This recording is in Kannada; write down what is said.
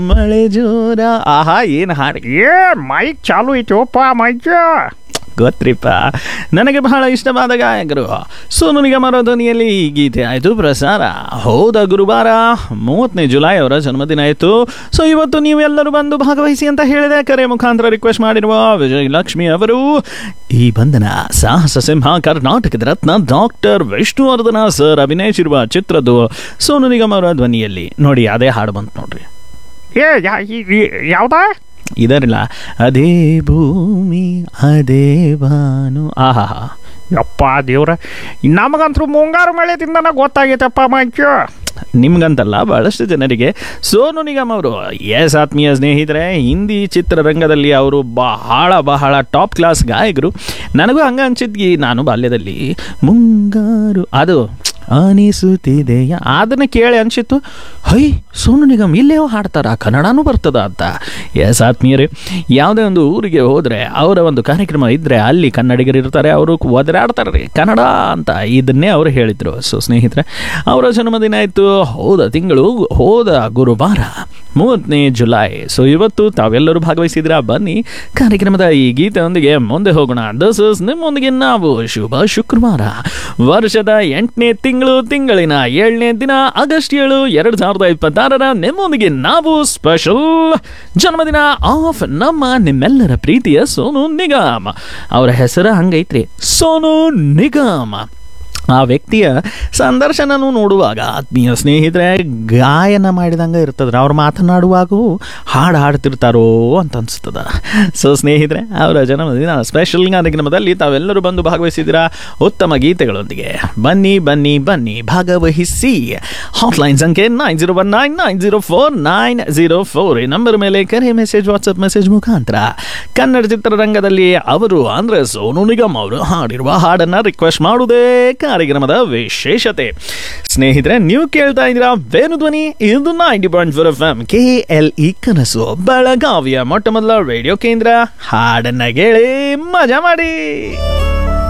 ಮಳೆ ಜೋರ ಆಹಾ ಏನು ಹಾಡು ಏ ಮೈಕ್ ಚಾಲು ಐತೋಪ್ಪ ಮೈಕ್ ಗೊತ್ರಿಪ್ಪ ನನಗೆ ಬಹಳ ಇಷ್ಟವಾದ ಗಾಯಕರು ಸೋನು ನಿಗಮರ ಧ್ವನಿಯಲ್ಲಿ ಈ ಗೀತೆ ಆಯಿತು ಪ್ರಸಾರ ಹೋದ ಗುರುವಾರ ಮೂವತ್ತನೇ ಜುಲೈ ಅವರ ಜನ್ಮದಿನ ಆಯಿತು ಸೊ ಇವತ್ತು ನೀವೆಲ್ಲರೂ ಬಂದು ಭಾಗವಹಿಸಿ ಅಂತ ಹೇಳಿದೆ ಕರೆ ಮುಖಾಂತರ ರಿಕ್ವೆಸ್ಟ್ ಮಾಡಿರುವ ವಿಜಯಲಕ್ಷ್ಮಿ ಅವರು ಈ ಬಂಧನ ಸಾಹಸ ಸಿಂಹ ಕರ್ನಾಟಕದ ರತ್ನ ಡಾಕ್ಟರ್ ವಿಷ್ಣುವರ್ಧನ ಸರ್ ಅಭಿನಯಿಸಿರುವ ಚಿತ್ರದ್ದು ಸೋನು ನಿಗಮ್ ಅವರ ಧ್ವನಿಯಲ್ಲಿ ನೋಡಿ ಅದೇ ಹಾಡು ಬಂತು ನೋಡ್ರಿ ಏ ಯಾ- ಈ- ಈ- ಯಾವ್ದ ಇದರಿಲ್ಲ ಅದೇ ಭೂಮಿ ಅದೇ ಬಾನು ಆಹಾ ಯಪ್ಪ ದೇವ್ರ ನಮಗಂತೂ ಮುಂಗಾರು ಮಳೆದಿಂದನ ಗೊತ್ತಾಗೈತಪ್ಪ ಮೈಕ್ ನಿಮ್ಗಂತಲ್ಲ ಬಹಳಷ್ಟು ಜನರಿಗೆ ಸೋನು ನಿಗಮ್ ಅವರು ಎಸ್ ಆತ್ಮೀಯ ಸ್ನೇಹಿತರೆ ಹಿಂದಿ ಚಿತ್ರರಂಗದಲ್ಲಿ ಅವರು ಬಹಳ ಬಹಳ ಟಾಪ್ ಕ್ಲಾಸ್ ಗಾಯಕರು ನನಗೂ ಹಂಗ ಅನ್ಸಿದ್ಗಿ ನಾನು ಬಾಲ್ಯದಲ್ಲಿ ಮುಂಗಾರು ಅದು ಅನಿಸುತ್ತಿದೆಯ ಅದನ್ನು ಕೇಳಿ ಅನ್ಸಿತ್ತು ಹೈ ಸೋನು ನಿಗಮ್ ಇಲ್ಲೇ ಹಾಡ್ತಾರ ಕನ್ನಡನೂ ಬರ್ತದ ಅಂತ ಎಸ್ ಆತ್ಮೀಯರೇ ಯಾವುದೇ ಒಂದು ಊರಿಗೆ ಹೋದರೆ ಅವರ ಒಂದು ಕಾರ್ಯಕ್ರಮ ಇದ್ದರೆ ಅಲ್ಲಿ ಕನ್ನಡಿಗರು ಇರ್ತಾರೆ ಅವರು ಒದರಾಡ್ತಾರೆ ರೀ ಕನ್ನಡ ಅಂತ ಇದನ್ನೇ ಅವರು ಹೇಳಿದರು ಸೊ ಸ್ನೇಹಿತರೆ ಅವರ ಜನ್ಮದಿನ ಆಯಿತು ಹೋದ ತಿಂಗಳು ಹೋದ ಗುರುವಾರ ಮೂವತ್ತನೇ ಜುಲೈ ಸೊ ಇವತ್ತು ತಾವೆಲ್ಲರೂ ಭಾಗವಹಿಸಿದ್ರ ಬನ್ನಿ ಕಾರ್ಯಕ್ರಮದ ಈ ಗೀತೆಯೊಂದಿಗೆ ಮುಂದೆ ಹೋಗೋಣ ದಸ್ ಇಸ್ ನಿಮ್ಮೊಂದಿಗೆ ನಾವು ಶುಭ ಶುಕ್ರವಾರ ವರ್ಷದ ಎಂಟನೇ ತಿಂಗಳು ತಿಂಗಳಿನ ಏಳನೇ ದಿನ ಆಗಸ್ಟ್ ಏಳು ಎರಡು ಸಾವಿರದ ಇಪ್ಪತ್ತಾರರ ನಿಮ್ಮೊಂದಿಗೆ ನಾವು ಸ್ಪೆಷಲ್ ಜನ್ಮದಿನ ಆಫ್ ನಮ್ಮ ನಿಮ್ಮೆಲ್ಲರ ಪ್ರೀತಿಯ ಸೋನು ನಿಗಮ್ ಅವರ ಹೆಸರು ಹಂಗೈತ್ರಿ ಸೋನು ನಿಗಮ್ ಆ ವ್ಯಕ್ತಿಯ ಸಂದರ್ಶನನು ನೋಡುವಾಗ ಆತ್ಮೀಯ ಸ್ನೇಹಿತರೆ ಗಾಯನ ಮಾಡಿದಂಗೆ ಇರ್ತದ್ರೆ ಅವ್ರು ಮಾತನಾಡುವಾಗೂ ಹಾಡು ಹಾಡ್ತಿರ್ತಾರೋ ಅಂತ ಅನಿಸ್ತದ ಸೊ ಸ್ನೇಹಿತರೆ ಅವರ ಜನ್ಮದಿನ ಸ್ಪೆಷಲ್ ಕಾರ್ಯಕ್ರಮದಲ್ಲಿ ತಾವೆಲ್ಲರೂ ಬಂದು ಭಾಗವಹಿಸಿದ್ದೀರಾ ಉತ್ತಮ ಗೀತೆಗಳೊಂದಿಗೆ ಬನ್ನಿ ಬನ್ನಿ ಬನ್ನಿ ಭಾಗವಹಿಸಿ ಹಾಟ್ಲೈನ್ ಸಂಖ್ಯೆ nine zero one nine nine zero four nine zero four ಈ ನಂಬರ್ ಮೇಲೆ ಕರೆ ಮೆಸೇಜ್ ವಾಟ್ಸಪ್ ಮೆಸೇಜ್ ಮುಖಾಂತರ ಕನ್ನಡ ಚಿತ್ರರಂಗದಲ್ಲಿ ಅವರು ಅಂದ್ರೆ ಸೋನು ನಿಗಮ್ ಅವರು ಹಾಡಿರುವ ಹಾಡನ್ನ ರಿಕ್ವೆಸ್ಟ್ ಮಾಡುವುದೇ ಕಾರ್ಯಕ್ರಮದ ವಿಶೇಷತೆ ಸ್ನೇಹಿತರೆ ನೀವು ಕೇಳ್ತಾ ಇದ್ದೀರಾ ವೇಣು ಧ್ವನಿ ಇದು ninety point four F M K L E ಕನಸು ಬೆಳಗಾವಿಯ ಮೊಟ್ಟ ಮೊದಲ ರೇಡಿಯೋ ಕೇಂದ್ರ ಹಾಡನ್ನ ಕೇಳಿ ಮಜಾ ಮಾಡಿ